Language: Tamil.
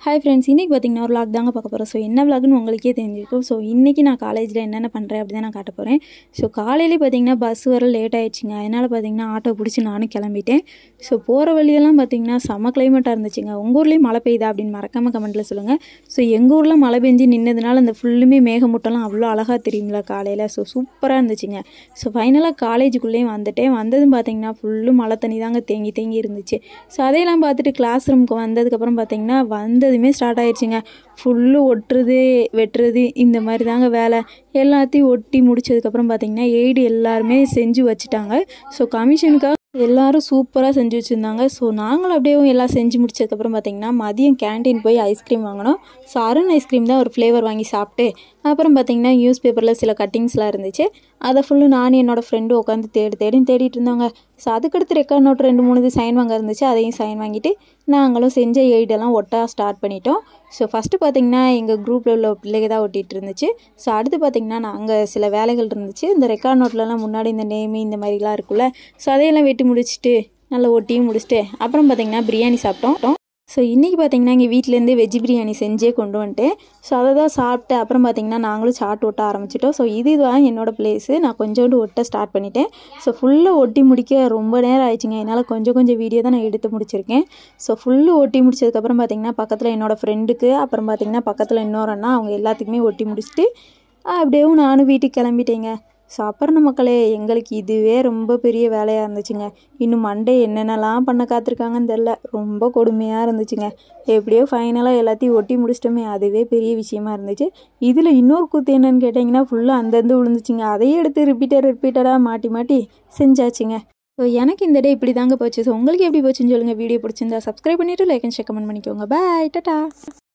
ஹாய் ஃப்ரெண்ட்ஸ் இன்றைக்கி பார்த்தீங்கன்னா ஒரு vlog தாங்க பார்க்க போகிறோம் ஸோ என்ன vlogனு உங்களுக்கே தெரிஞ்சிருக்கும் ஸோ இன்றைக்கி நான் காலேஜில் என்னென்ன பண்ணுறேன் அப்படி தான் நான் காட்ட போகிறேன் ஸோ காலையிலே பார்த்தீங்கன்னா பஸ் வர லேட் ஆயிடுச்சுங்க அதனால் பார்த்தீங்கன்னா ஆட்டோ பிடிச்சி நானும் கிளம்பிட்டேன் ஸோ போகிற வழியெல்லாம் பார்த்தீங்கன்னா செம்ம கிளைமேட்டாக இருந்துச்சுங்க உங்கள் ஊர்லேயும் மழை பெய்யுதா அப்படின்னு மறக்காமல் கமெண்ட்டில் சொல்லுங்கள் ஸோ எங்கள் ஊரில் மழை பெஞ்சு நின்னதுனால அந்த ஃபுல்லுமே மேகமூட்டம்லாம் அவ்வளோ அழகாக தெரியுங்களா காலையில் ஸோ சூப்பராக இருந்துச்சுங்க ஸோ ஃபைனலாக காலேஜுக்குள்ளேயும் வந்துட்டேன் வந்ததும் பார்த்தீங்கன்னா ஃபுல்லும் மழை தண்ணி தாங்க தேங்கி தேங்கி இருந்துச்சு ஸோ அதையெல்லாம் பார்த்துட்டு கிளாஸ் ரூமுக்கு வந்ததுக்கப்புறம் பார்த்தீங்கன்னா வந்ததுமே ஸ்டார்ட் ஆயிடுச்சுங்க ஃபுல்லு ஒட்டுறது வெட்டுறது இந்த மாதிரி தாங்க வேலை எல்லாத்தையும் ஒட்டி முடிச்சதுக்கப்புறம் பார்த்தீங்கன்னா எய்டு எல்லாருமே செஞ்சு வச்சுட்டாங்க ஸோ கமிஷனுக்காக எல்லாரும் சூப்பராக செஞ்சு வச்சுருந்தாங்க ஸோ நாங்களும் அப்படியே எல்லாம் செஞ்சு முடிச்சதுக்கப்புறம் பார்த்தீங்கன்னா மதியம் கேண்டீன் போய் ஐஸ்கிரீம் வாங்கினோம் ஸோ அருண் ஐஸ்கிரீம் தான் ஒரு ஃப்ளேவர் வாங்கி சாப்பிட்டு அப்புறம் பார்த்தீங்கன்னா நியூஸ் பேப்பரில் சில கட்டிங்ஸ்லாம் இருந்துச்சு அதை ஃபுல்லு நானும் என்னோடய ஃப்ரெண்டும் உட்காந்து தேடி தேடின்னு தேடிட்டு இருந்தாங்க ஸோ அதுக்கடுத்து ரெக்கார்ட் நோட் ரெண்டு மூணு இது சைன் வாங்க இருந்துச்சு அதையும் சைன் வாங்கிட்டு நாங்களும் செஞ்ச எய்டெல்லாம் ஒட்ட ஸ்டார்ட் பண்ணிட்டோம் ஸோ ஃபஸ்ட்டு பார்த்தீங்கன்னா எங்கள் குரூப்பில் உள்ள பிள்ளைங்க தான் ஒட்டிகிட்டு இருந்துச்சு ஸோ அடுத்து பார்த்தீங்கன்னா நாங்கள் சில வேலைகள் இருந்துச்சு இந்த ரெக்கார்ட் நோட்லலாம் முன்னாடி இந்த நேமு இந்த மாதிரிலாம் இருக்குல்ல ஸோ அதையெல்லாம் வெட்டி முடிச்சுட்டு நல்லா ஒட்டியும் முடிச்சுட்டு அப்புறம் பார்த்தீங்கன்னா பிரியாணி சாப்பிட்டோம் ஸோ இன்றைக்கி பார்த்தீங்கன்னா எங்கள் வீட்டிலேருந்து வெஜ் பிரியாணி செஞ்சே கொண்டு வந்துட்டேன் ஸோ அதை தான் சாப்பிட்டு அப்புறம் பார்த்தீங்கன்னா நாங்களும் சாட் ஒட்ட ஆரம்பிச்சிட்டோம் ஸோ இதுதான் என்னோடய பிளேஸு நான் கொஞ்சோண்டு ஒட்ட ஸ்டார்ட் பண்ணிட்டேன் ஸோ ஃபுல்லாக ஒட்டி முடிக்க ரொம்ப நேரம் ஆயிடுச்சுங்க என்னால் கொஞ்சம் கொஞ்சம் வீடியோ தான் நான் எடுத்து முடிச்சிருக்கேன் ஸோ ஃபுல்லு ஒட்டி முடிச்சதுக்கப்புறம் பார்த்தீங்கன்னா பக்கத்தில் என்னோடய ஃப்ரெண்டுக்கு அப்புறம் பார்த்தீங்கன்னா பக்கத்தில் இன்னொரு அண்ணா அவங்க எல்லாத்துக்குமே ஒட்டி முடிச்சுட்டு அப்படியே நானும் வீட்டுக்கு கிளம்பிட்டேங்க ஸோ அப்புறம் மக்களே எங்களுக்கு இதுவே ரொம்ப பெரிய வேலையாக இருந்துச்சுங்க இன்னும் மண்டே என்னென்னலாம் பண்ண காத்திருக்காங்கன்னு தெரில ரொம்ப கொடுமையாக இருந்துச்சுங்க எப்படியோ ஃபைனலாக எல்லாத்தையும் ஒட்டி முடிச்சிட்டோமே அதுவே பெரிய விஷயமா இருந்துச்சு இதில் இன்னொரு கூத்து என்னன்னு கேட்டிங்கன்னா ஃபுல்லாக அந்தந்து விழுந்துச்சுங்க அதையே எடுத்து ரிப்பீட்டர் ரிப்பீட்டடாக மாட்டி மாட்டி செஞ்சாச்சுங்க ஸோ எனக்கு இந்த டே இப்படி தாங்க போச்சு ஸோ உங்களுக்கு எப்படி போச்சுன்னு சொல்லுங்கள் வீடியோ பிடிச்சிருந்தா சப்ஸ்கிரைப் பண்ணிவிட்டு லைக் அண்ட் ஷேர் கமெண்ட் பண்ணிக்கோங்க பாய் டாட்டா